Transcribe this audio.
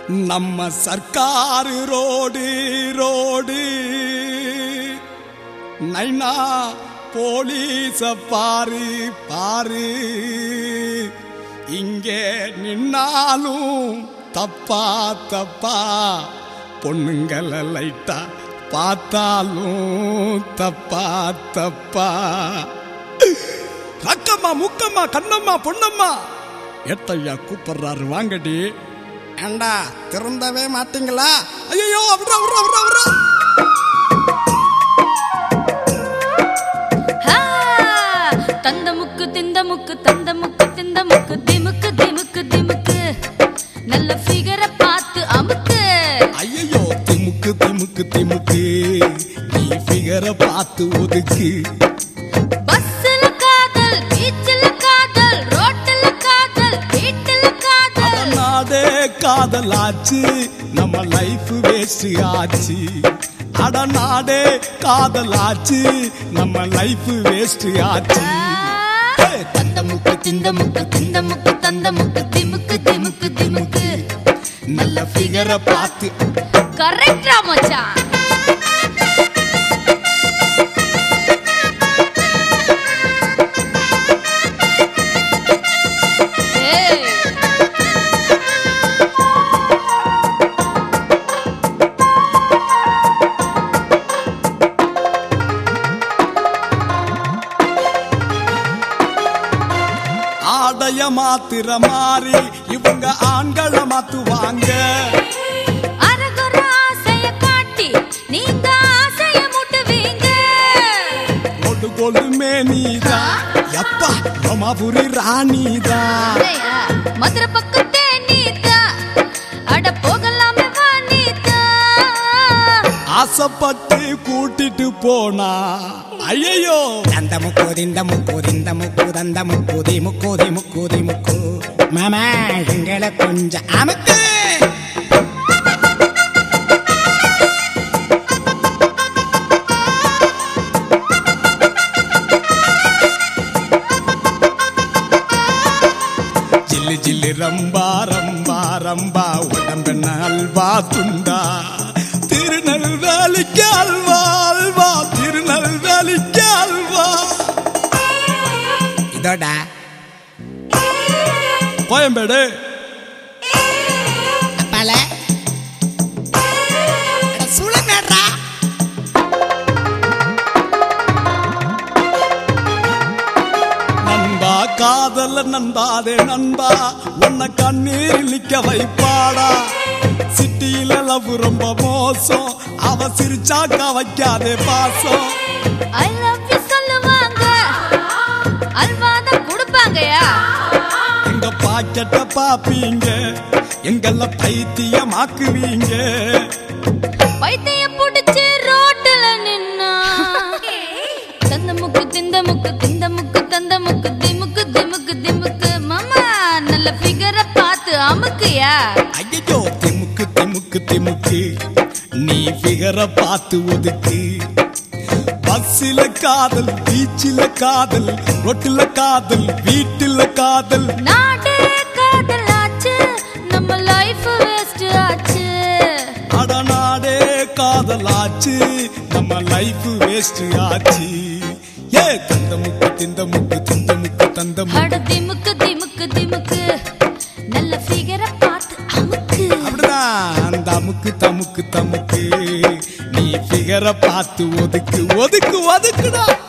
நம்ம சர்க்காரு road road நைனா போலீஸ பாரு பாரு இங்கே நின்னாலும் தப்பா தப்பா பொண்ணுங்களை லைட்டா பார்த்தாலும் தப்பா தப்பா ரக்கம்மா முக்கம்மா கண்ணம்மா பொண்ணம்மா எட்டையா கூப்பிடுறாரு வாங்கடி ஏண்டா திருந்தவே மாட்டீங்களா ஐயோ அவரா அவரா அவரா அவரா ஹா! தந்த முக்கு திந்த முக்கு தந்த முக்கு திந்த முக்கு திமுக்கு திமுக்கு திமுக்கு நல்ல ஃபிகரை பார்த்து அமுக்கு ஐயோ திமுக்கு திமுக்கு திமுக்கு நீ ஃபிகரை பார்த்து ஒதுக்கு பஸ்ல காதல் பீச்சில் காதல் ரோட்டில் காதல் வீட்டில் காதல் நாடே காதலாச்சு நம்ம லைஃப் வேஸ்ட் ஆச்சு அட நாடே காதலாச்சு நம்ம லைஃப் வேஸ்ட் ஆச்சு ஏய், தந்த முக்கு திந்த முக்கு திந்த முக்கு தந்த முக்கு திமுக்கு திமுக்கு திமுக்கு நல்ல ஃபிகரை பார்த்து கரெக்டா மச்சான் ஏய் ஆடைய மாத்திர மாறி இவங்க ஆண்களை மாத்துவாங்க அரகுற ஆசைய காட்டி நீங்க ஆசைய முட்டுவீங்க கொடு கொழுமே நீதான் எப்பா ரோமாபுரி ராணிதான் ஏய்யா, மதுரை பக்கத்தே நீதா அட போகலாமே வா நீதா ஆசைப்பட்டு கூட்டிட்டு போனா ஐயோ அந்த முக்கூதி இந்த முக்கூதி இந்த முக்கூதி அந்த முக்கூதி முக்கூதி முக்கூதி முக்கு மாமா எங்களை கொஞ்சம் அமுக்கு ஜில்லு ஜில்லு ரம்பா ரம்பா ரம்பா உடம்பென்ன அல்வா துண்டா திருநெல்வேலிக்கு அல்வா அல்வா திருநெல்வேலிக்கு அல்வா இதோட கோயம்பேடு அப்பால சுழமேடுறா நண்பா காதல நண்பாதே நண்பா உன்னை கண்ணீர் நிக்க வைப்பாடா சிட்டியில லவ் ரொம்ப மோசம் அவ சிரிச்சாக்கா வைக்காதே பாசம் ஐ லவ் யூ சொல்லுவாங்க அல்வாத கொடுப்பாங்கயா எங்க பாக்கெட்ட பாப்பீங்க எங்கள பைத்தியமாக்குவீங்க பைத்தியம் புடிச்சு ரோட்டுல நின்னா தந்த முக்கு திந்த முக்கு திந்த முக்கு தந்த முக்கு திமுக்கு திமுக்கு திமுக்கு மாமா நல்ல ஃபிகரை பார்த்து அமுக்குயா ஐயோ திமுக்கு திமுக்கு திமுக்கு நீ ஃபிகரை பார்த்து ஒதுக்கு பஸ்ஸில காதல் பீச்சில காதல் ரொட்டில காதல் வீட்டில காதல் நாடே காதலாச்சு நம்ம லைஃப் வேஸ்ட் ஆச்சு அடநாடே காதலாச்சு நம்ம லைஃப் வேஸ்ட் ஆச்சு ஏ தந்த முக்கு திந்த முக்கு திந்த முக்கு தந்த முக்கு அட திமுக்கு திமுக்கு திமுக்கு நல்ல ஃபிகரை பார்த்து அமுக்கு அப்படிதான் அந்த அமுக்கு தமுக்கு தமுக்கு நீ ஃபிகரை பார்த்து ஒதுக்கு ஒதுக்கு ஒதுக்குடா